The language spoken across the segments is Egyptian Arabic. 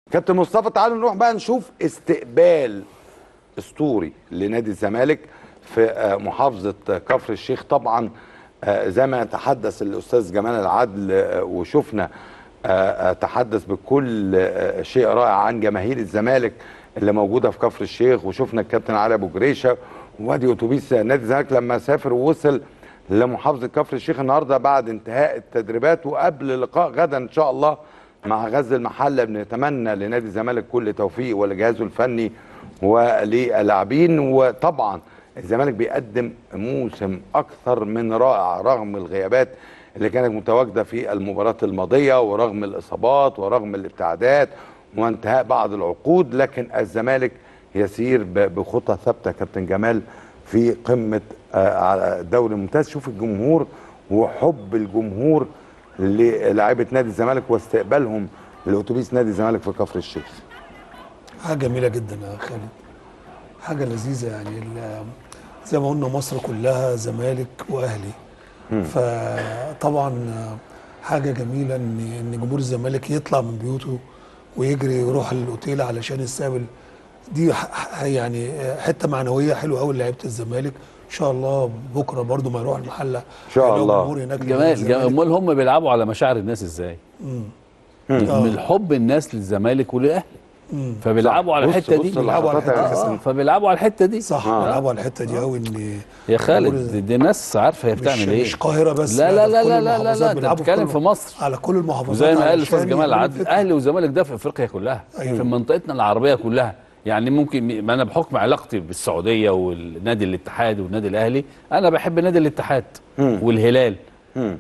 كابتن مصطفى تعالوا نروح بقى نشوف استقبال اسطوري لنادي الزمالك في آه، محافظه آه، كفر الشيخ طبعا آه، زي ما تحدث الاستاذ جمال العدل آه، وشفنا آه، آه، تحدث بكل آه، شيء رائع عن جماهير الزمالك اللي موجوده في كفر الشيخ وشفنا الكابتن علي ابو جريشه وادي اتوبيس نادي الزمالك لما سافر ووصل لمحافظه كفر الشيخ النهارده بعد انتهاء التدريبات وقبل لقاء غدا ان شاء الله مع غزل المحله بنتمنى لنادي الزمالك كل توفيق ولجهازه الفني وللاعبين وطبعا الزمالك بيقدم موسم اكثر من رائع رغم الغيابات اللي كانت متواجده في المباراه الماضيه ورغم الاصابات ورغم الابتعادات وانتهاء بعض العقود لكن الزمالك يسير ب- بخطى ثابته كابتن جمال في قمه آه، على الدوري الممتاز شوف الجمهور وحب الجمهور للاعيبه نادي الزمالك واستقبالهم لاتوبيس نادي الزمالك في كفر الشيخ حاجه جميله جدا يا خالد حاجه لذيذه يعني ال- زي ما قلنا مصر كلها زمالك واهلي فطبعا حاجه جميله ان ان جمهور الزمالك يطلع من بيوته ويجري يروح الاوتيل علشان يستقبل دي ح- ح- يعني حته معنويه حلوه قوي لعيبه الزمالك ان شاء الله بكره برضو ما يروح المحله إن شاء هيلاقوا الله. جمهور هناك جمال للزمالك. جمال امال هم بيلعبوا على مشاعر الناس ازاي؟ من حب الناس للزمالك وللاهلي فبيلعبوا على بص- الحته بص دي اللقطات بيلعبوا على يا الحتة كابتن. آه، فبيلعبوا على الحته دي صح آه. بيلعبوا على الحته دي قوي ان يا خالد جمهور دي, دي ناس عارفه هي مش بتعمل ايه مش قاهره بس لا ده لا في لا كل لا لا لا المحافظات لا انت بيلعبوا بتتكلم كل- في مصر على كل المحافظات وزي ما قال الاستاذ علشان جمال يعملوا عدل الفكرة. اهلي وزمالك ده في افريقيا كلها أيوة. في منطقتنا العربيه كلها يعني ممكن ما انا بحكم علاقتي بالسعوديه والنادي الاتحاد والنادي الاهلي انا بحب نادي الاتحاد والهلال مم.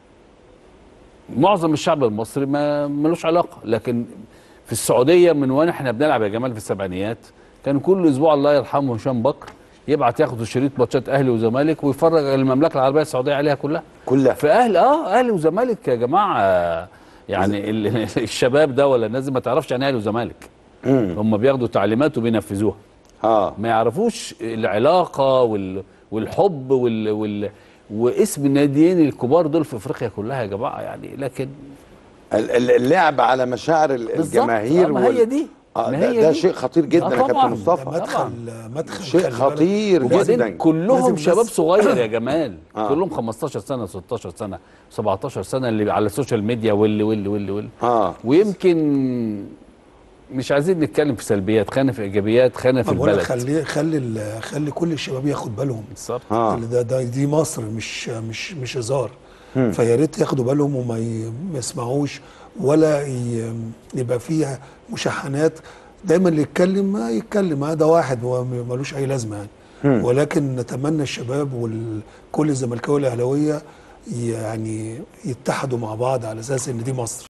معظم الشعب المصري ما ملوش علاقه لكن في السعوديه من وانا احنا بنلعب يا جمال في السبعينيات كان كل اسبوع الله يرحمه هشام بكر يبعت ياخد شريط ماتشات اهلي وزمالك ويفرج المملكه العربيه السعوديه عليها كلها كلها في اهل اه اهلي وزمالك يا جماعه يعني ال- الشباب ده ولا الناس دي ما تعرفش عن اهلي وزمالك مم. هم بياخدوا تعليمات وبينفذوها اه ما يعرفوش العلاقه وال والحب وال, وال واسم الناديين الكبار دول في افريقيا كلها يا جماعه يعني لكن ال- ال- اللعب على مشاعر ال- بالظبط. الجماهير آه، ما هي دي. آه ما ده, هي ده دي. شيء خطير جدا آه، يا كابتن طبعاً. مصطفى مدخل مدخل شيء خلي بالك. خطير وبعدين جدا كلهم لازم شباب بس- صغير يا جمال آه. كلهم 15 سنه 16 سنه 17 سنه اللي على السوشيال ميديا واللي واللي واللي واللي اه ويمكن مش عايزين نتكلم في سلبيات خلينا في ايجابيات خلينا في ما بقول لك البلد خلي خلي ال- خلي كل الشباب ياخد بالهم بالظبط اه اللي ده, ده دي مصر مش مش مش هزار فيا ريت ياخدوا بالهم وما ي- ما يسمعوش ولا ي- يبقى فيها مشاحنات دايما اللي يتكلم ما يتكلم هذا واحد هو م- ملوش اي لازمه يعني ولكن نتمنى الشباب وكل الزملكاويه والاهلاويه يعني يتحدوا مع بعض على اساس ان دي مصر